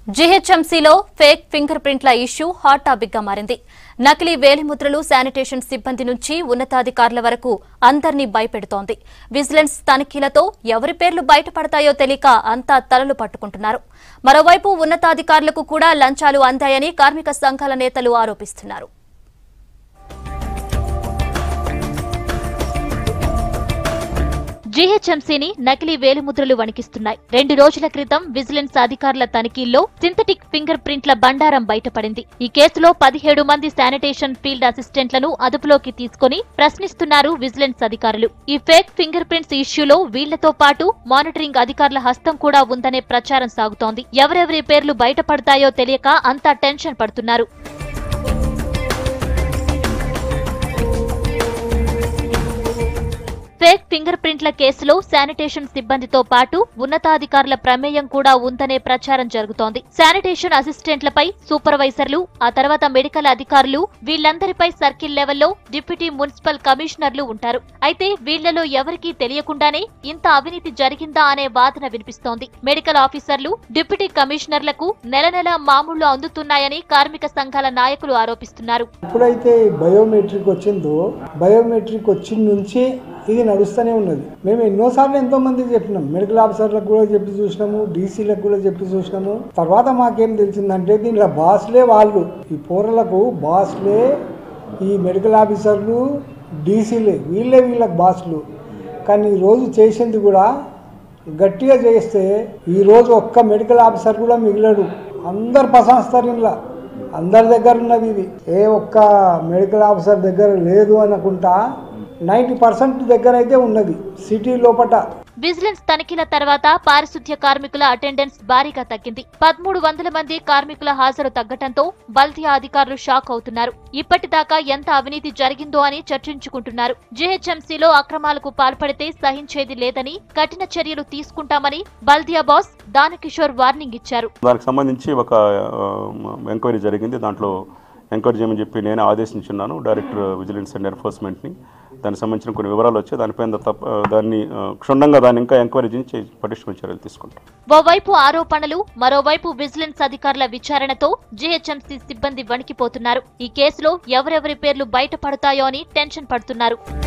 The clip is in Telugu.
జీహెచ్ఎంసీలో ఫేక్ ఫింగర్ ప్రింట్ల ఇష్యూ హాట్ టాపిక్ గా మారింది నకిలీ వేలిముద్రలు శానిటేషన్ సిబ్బంది నుంచి ఉన్నతాధికారుల వరకు అందర్నీ భయపెడుతోంది విజిలెన్స్ తనిఖీలతో ఎవరి పేర్లు బయటపడతాయో తెలియక అంతా తలలు పట్టుకుంటున్నారు మరోవైపు ఉన్నతాధికారులకు కూడా లంచాలు అందాయని కార్మిక సంఘాల నేతలు ఆరోపిస్తున్నారు జీహెచ్ఎంసీని నకిలీ వేలిముద్రలు వణికిస్తున్నాయి రెండు రోజుల క్రితం విజిలెన్స్ అధికారుల తనిఖీల్లో సింథటిక్ ఫింగర్ ప్రింట్ల బండారం బయటపడింది ఈ కేసులో పదిహేడు మంది శానిటేషన్ ఫీల్డ్ అసిస్టెంట్లను అదుపులోకి తీసుకుని ప్రశ్నిస్తున్నారు విజిలెన్స్ అధికారులు ఈ ఫేక్ ఫింగర్ ప్రింట్స్ ఇష్యూలో వీళ్లతో పాటు మానిటరింగ్ అధికారుల హస్తం కూడా ఉందనే ప్రచారం సాగుతోంది ఎవరెవరి పేర్లు బయటపడతాయో తెలియక అంతా టెన్షన్ పడుతున్నారు ఫేక్ ఫింగర్ ప్రింట్ల కేసులో శానిటేషన్ సిబ్బందితో పాటు ఉన్నతాధికారుల ప్రమేయం కూడా ఉందనే ప్రచారం జరుగుతోంది శానిటేషన్ అసిస్టెంట్లపై సూపర్వైజర్లు ఆ తర్వాత మెడికల్ అధికారులు వీళ్లందరిపై సర్కిల్ లెవెల్లో డిప్యూటీ మున్సిపల్ కమిషనర్లు ఉంటారు అయితే వీళ్లలో ఎవరికీ తెలియకుండానే ఇంత అవినీతి జరిగిందా అనే వాదన వినిపిస్తోంది మెడికల్ ఆఫీసర్లు డిప్యూటీ కమిషనర్లకు నెల నెల మామూళ్లు అందుతున్నాయని కార్మిక సంఘాల నాయకులు ఆరోపిస్తున్నారు ఎప్పుడైతే బయోమెట్రిక్ వచ్చిందో బయోమెట్రిక్ వచ్చిన నుంచి ఇది నడుస్తూనే ఉన్నది మేము ఎన్నోసార్లు ఎంతో మందికి చెప్పినాం మెడికల్ ఆఫీసర్లకు కూడా చెప్పి చూసినాము డీసీలకు కూడా చెప్పి చూసినాము తర్వాత మాకేం తెలిసిందంటే దీంట్లో బాస్లే వాళ్ళు ఈ పోరలకు బాస్లే ఈ మెడికల్ ఆఫీసర్లు డీసీలే వీళ్ళే వీళ్ళకి బాస్లు కానీ ఈరోజు చేసింది కూడా గట్టిగా చేస్తే ఈరోజు ఒక్క మెడికల్ ఆఫీసర్ కూడా మిగిలడు అందరు ప్రశంస్తారు ఇంట్లో అందరి దగ్గర ఉన్నది ఇది ఏ ఒక్క మెడికల్ ఆఫీసర్ దగ్గర లేదు అనుకుంటా నైంటీ పర్సెంట్ దగ్గర అయితే ఉన్నది సిటీ లోపట విజిలెన్స్ తనిఖీల తర్వాత పారిశుద్ధ్య కార్మికుల అటెండెన్స్ భారీగా తగ్గింది పదమూడు వందల మంది కార్మికుల హాజరు తగ్గటంతో బల్దియా అధికారులు షాక్ అవుతున్నారు ఇప్పటిదాకా ఎంత అవినీతి జరిగిందో అని చర్చించుకుంటున్నారు జీహెచ్ఎంసీలో అక్రమాలకు పాల్పడితే సహించేది లేదని కఠిన చర్యలు తీసుకుంటామని బల్దియా బాస్ దానకిషోర్ వార్నింగ్ ఇచ్చారు దానికి సంబంధించి ఒక ఎంక్వైరీ జరిగింది దాంట్లో ఎంక్వైరీ చేయమని చెప్పి నేను ఆదేశించున్నాను డైరెక్టర్ విజిలెన్స్ అండ్ ఎన్ఫోర్స్మెంట్ని దానికి సంబంధించిన కొన్ని వివరాలు వచ్చాయి దానిపైన తప్ప దాన్ని ఆ, క్షుణ్ణంగా దాన్ని ఇంకా ఎంక్వైరీ చేసి పటిష్టమైన చర్యలు తీసుకుంటాం ఓవైపు ఆరోపణలు మరోవైపు విజిలెన్స్ అధికారుల విచారణతో జీహెచ్ఎంసీ సిబ్బంది వణికిపోతున్నారు ఈ కేసులో ఎవరెవరి పేర్లు బయటపడతాయో అని టెన్షన్ పడుతున్నారు